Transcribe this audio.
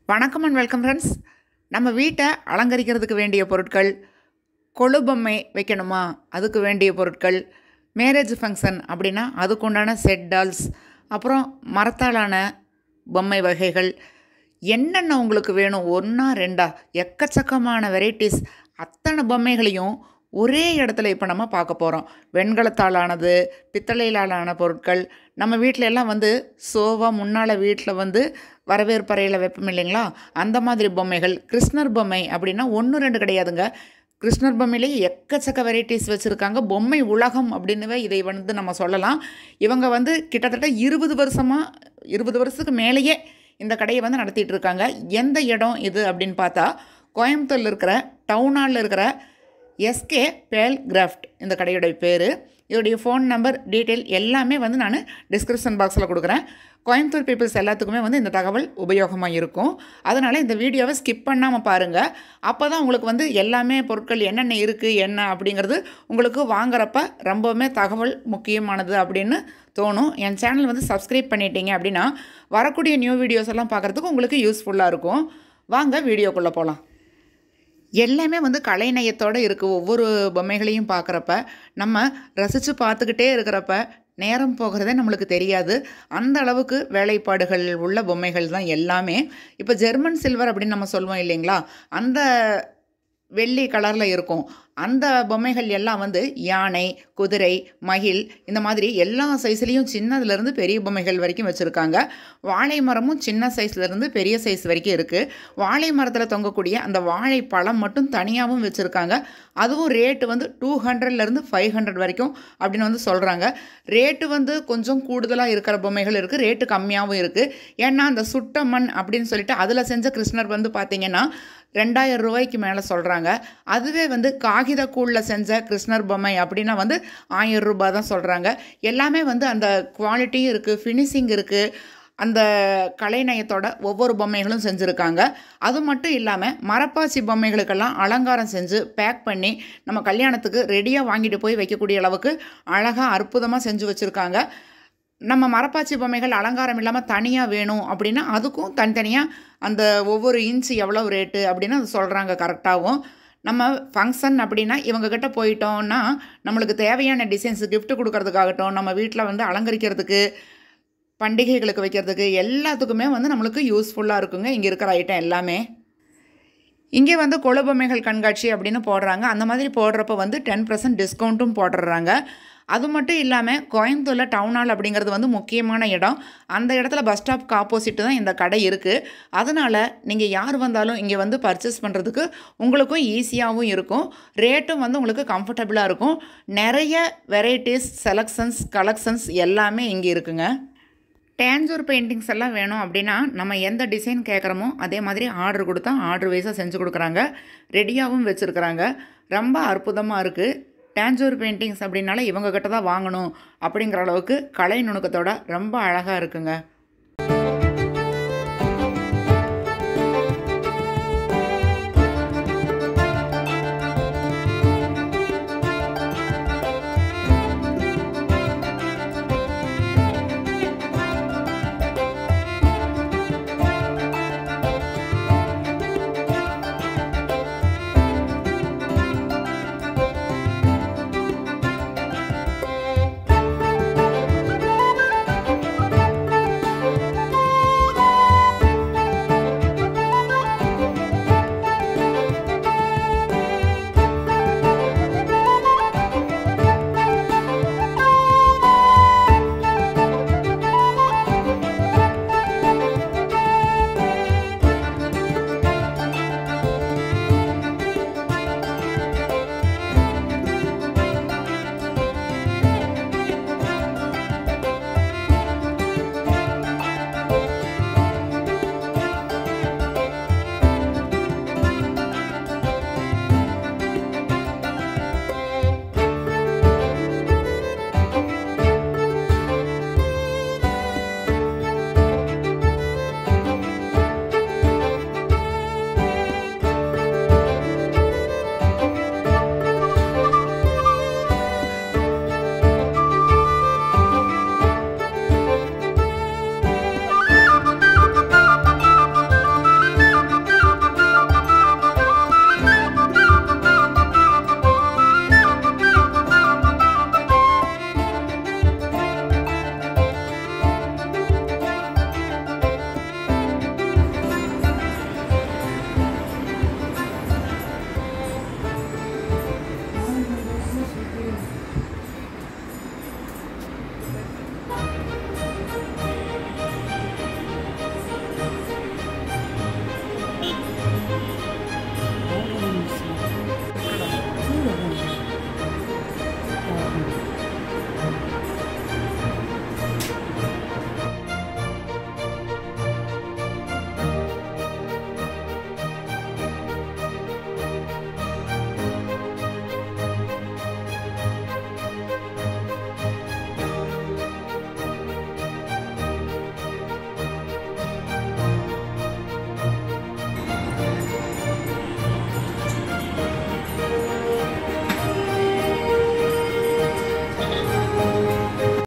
வணக்கம் and welcome friends நம்ம வீட்டை அலங்கரிக்கிறதுக்கு வேண்டிய பொருட்கள் கொழு பொம்மை வைக்கணுமா அதுக்கு வேண்டிய பொருட்கள் மேரேஜ் ஃபங்க்ஷன் அப்படின்னா அதுக்கு உண்டான செட் டால்ஸ் அப்புறம் மரத்தாலான பொம்மை வகைகள் என்னென்ன உங்களுக்கு வேணும் ஒன்றா ரெண்டா எக்கச்சக்கமான வெரைட்டிஸ் அத்தனை பொம்மைகளையும் ஒரே இடத்துல இப்போ நம்ம பார்க்க போகிறோம் வெண்கலத்தாலானது பித்தளையிலான பொருட்கள் நம்ம வீட்டில எல்லாம் வந்து சோவா முன்னால் வீட்டில் வந்து வரவேற்பறையில் வைப்போம் இல்லைங்களா அந்த மாதிரி பொம்மைகள் கிருஷ்ணர் பொம்மை அப்படின்னா ஒன்று ரெண்டு கிடையாதுங்க கிருஷ்ணர் பொம்மையிலேயே எக்கச்சக்க வெரைட்டிஸ் வச்சுருக்காங்க பொம்மை உலகம் அப்படின்னுவே இதை வந்து நம்ம சொல்லலாம் இவங்க வந்து கிட்டத்தட்ட இருபது வருஷமாக இருபது வருஷத்துக்கு மேலேயே இந்த கடையை வந்து நடத்திட்டு இருக்காங்க எந்த இடம் இது அப்படின்னு பார்த்தா கோயம்புத்தூரில் இருக்கிற டவுன் ஹாலில் இருக்கிற எஸ்கே பேல் கிராஃப்ட் இந்த கடையோட பேர் இதோடைய ஃபோன் நம்பர் டீட்டெயில் எல்லாமே வந்து நான் டிஸ்கிரிப்ஷன் பாக்ஸில் கொடுக்குறேன் கோயம்புத்தூர் பீப்புள்ஸ் எல்லாத்துக்குமே வந்து இந்த தகவல் உபயோகமாக இருக்கும் அதனால் இந்த வீடியோவை ஸ்கிப் பண்ணாமல் பாருங்கள் அப்போ தான் உங்களுக்கு வந்து எல்லாமே பொருட்கள் என்னென்ன இருக்குது என்ன அப்படிங்கிறது உங்களுக்கு வாங்குறப்ப ரொம்பவுமே தகவல் முக்கியமானது அப்படின்னு தோணும் என் சேனல் வந்து சப்ஸ்கிரைப் பண்ணிட்டீங்க அப்படின்னா வரக்கூடிய நியூ வீடியோஸ் எல்லாம் பார்க்குறதுக்கு உங்களுக்கு யூஸ்ஃபுல்லாக இருக்கும் வாங்க வீடியோக்குள்ளே போகலாம் எல்லாமே வந்து கலைநயத்தோடு இருக்குது ஒவ்வொரு பொம்மைகளையும் பார்க்குறப்ப நம்ம ரசித்து பார்த்துக்கிட்டே இருக்கிறப்ப நேரம் போகிறதே நம்மளுக்கு தெரியாது அந்த அளவுக்கு வேலைப்பாடுகள் உள்ள பொம்மைகள் தான் எல்லாமே இப்போ ஜெர்மன் சில்வர் அப்படின்னு நம்ம சொல்லுவோம் இல்லைங்களா அந்த வெள்ளி கலரில் இருக்கும் அந்த பொம்மைகள் எல்லாம் வந்து யானை குதிரை மகிழ் இந்த மாதிரி எல்லா சைஸ்லேயும் சின்னதுலேருந்து பெரிய பொம்மைகள் வரைக்கும் வச்சுருக்காங்க வாழை மரமும் சின்ன சைஸ்லேருந்து பெரிய சைஸ் வரைக்கும் இருக்குது வாழை மரத்தில் தொங்கக்கூடிய அந்த வாழை பழம் மட்டும் தனியாகவும் வச்சுருக்காங்க அதுவும் ரேட்டு வந்து டூ ஹண்ட்ரட்லேருந்து ஃபைவ் ஹண்ட்ரட் வரைக்கும் அப்படின்னு வந்து சொல்கிறாங்க ரேட்டு வந்து கொஞ்சம் கூடுதலாக இருக்கிற பொம்மைகள் இருக்குது ரேட்டு கம்மியாகவும் இருக்குது ஏன்னா அந்த சுட்ட மண் அப்படின்னு சொல்லிட்டு அதில் செஞ்ச கிருஷ்ணர் வந்து பார்த்திங்கன்னா ரெண்டாயிரம் ரூபாய்க்கு மேலே சொல்கிறாங்க அதுவே வந்து காகித கூழில் செஞ்ச கிருஷ்ணர் பொம்மை அப்படின்னா வந்து ஆயிரம் ரூபாய் தான் சொல்கிறாங்க எல்லாமே வந்து அந்த குவாலிட்டியும் இருக்குது ஃபினிஷிங் இருக்குது அந்த கலைநயத்தோட ஒவ்வொரு பொம்மைகளும் செஞ்சுருக்காங்க அது மட்டும் இல்லாமல் மரப்பாச்சி பொம்மைகளுக்கெல்லாம் அலங்காரம் செஞ்சு பேக் பண்ணி நம்ம கல்யாணத்துக்கு ரெடியாக வாங்கிட்டு போய் வைக்கக்கூடிய அளவுக்கு அழகாக அற்புதமாக செஞ்சு வச்சுருக்காங்க நம்ம மரப்பாச்சி பொம்மைகள் அலங்காரம் இல்லாமல் தனியாக வேணும் அப்படின்னா அதுக்கும் தனித்தனியாக அந்த ஒவ்வொரு இன்ச்சு எவ்வளோ ரேட்டு அப்படின்னு அது சொல்கிறாங்க கரெக்டாகவும் நம்ம ஃபங்க்ஷன் அப்படின்னா இவங்கக்கிட்ட போயிட்டோம்னா நம்மளுக்கு தேவையான டிசைன்ஸ் gift கொடுக்கறதுக்காகட்டும் நம்ம வீட்டில் வந்து அலங்கரிக்கிறதுக்கு பண்டிகைகளுக்கு வைக்கிறதுக்கு எல்லாத்துக்குமே வந்து நம்மளுக்கு யூஸ்ஃபுல்லாக இருக்குங்க இங்கே இருக்கிற ஐட்டம் எல்லாமே இங்கே வந்து கொழுபொம்மைகள் கண்காட்சி அப்படின்னு போடுறாங்க அந்த மாதிரி போடுறப்ப வந்து டென் பர்சன்ட் டிஸ்கவுண்ட்டும் போடுறாங்க அது மட்டும் இல்லாமல் கோயம்புத்தூரில் டவுன் ஹால் அப்படிங்கிறது வந்து முக்கியமான இடம் அந்த இடத்துல பஸ் ஸ்டாப்க்கு ஆப்போசிட்டு தான் இந்த கடை இருக்குது அதனால் நீங்கள் யார் வந்தாலும் இங்கே வந்து பர்ச்சேஸ் பண்ணுறதுக்கு உங்களுக்கும் ஈஸியாகவும் இருக்கும் ரேட்டும் வந்து உங்களுக்கு கம்ஃபர்டபுளாக இருக்கும் நிறைய வெரைட்டிஸ் செலக்ஷன்ஸ் கலெக்ஷன்ஸ் எல்லாமே இங்கே இருக்குங்க டேஞ்சூர் பெயிண்டிங்ஸ் எல்லாம் வேணும் அப்படின்னா நம்ம எந்த டிசைன் கேட்குறோமோ அதே மாதிரி ஆர்டர் கொடுத்தா ஆர்டர் வைஸாக செஞ்சு கொடுக்குறாங்க ரெடியாகவும் வச்சுருக்குறாங்க ரொம்ப அற்புதமாக இருக்குது டேஞ்சூர் பெயிண்டிங்ஸ் அப்படின்னால இவங்க கிட்ட தான் வாங்கணும் அப்படிங்கிற அளவுக்கு கலை நுணுக்கத்தோட ரொம்ப அழகாக இருக்குங்க